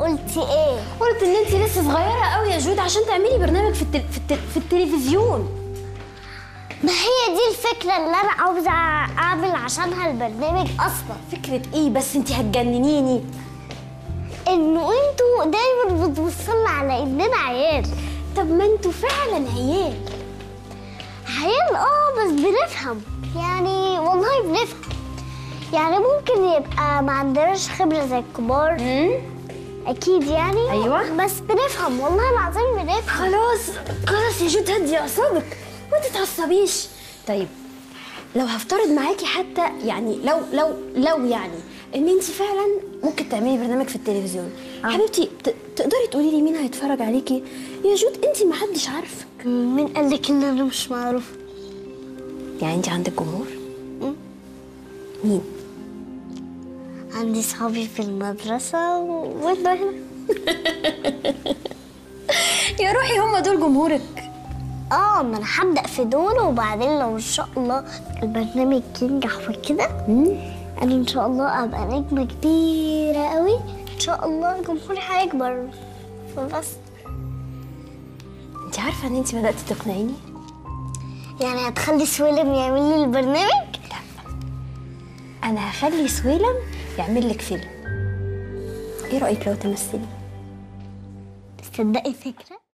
قلتي ايه قلت ان انت لسه صغيره قوي يا جود عشان تعملي برنامج في التل... في, التل... في التلفزيون ما هي دي الفكره اللي انا عاوزه اعمل عشانها البرنامج اصلا فكره ايه بس انت هتجننيني انه انتوا دايما بتبصلنا على اننا عيال طب ما انتوا فعلا عيال عيال اه بس بنفهم يعني والله بنفهم يعني ممكن يبقى ما عندناش خبرة زي الكبار أكيد يعني أيوة. بس بنفهم والله العظيم بنفهم خلاص خلاص يا جود هدي اعصابك ما تتعصبيش طيب لو هفترض معاكي حتى يعني لو لو لو يعني ان انت فعلا ممكن تعملي برنامج في التلفزيون آه. حبيبتي ت- تقدري تقولي لي مين هيتفرج عليكي يا جود انت ما حدش عارفك مين قال لك إن أنا مش معروفة يعني انت عندك جمهور مين عندي صحابي في المدرسة وانتوا هنا يا روحي هم دول جمهورك اه ما انا هبدأ في دول وبعدين لو ان شاء الله البرنامج ينجح وكده انا ان شاء الله ابقى نجمة كبيرة قوي ان شاء الله جمهوري هيكبر فبس انت عارفه ان انت بداتي تقنعيني يعني هتخلي سويلم يعمل لي البرنامج انا هخلي سويلم يعمل لك فيلم ايه رايك لو تمثلي تصدقي فكرة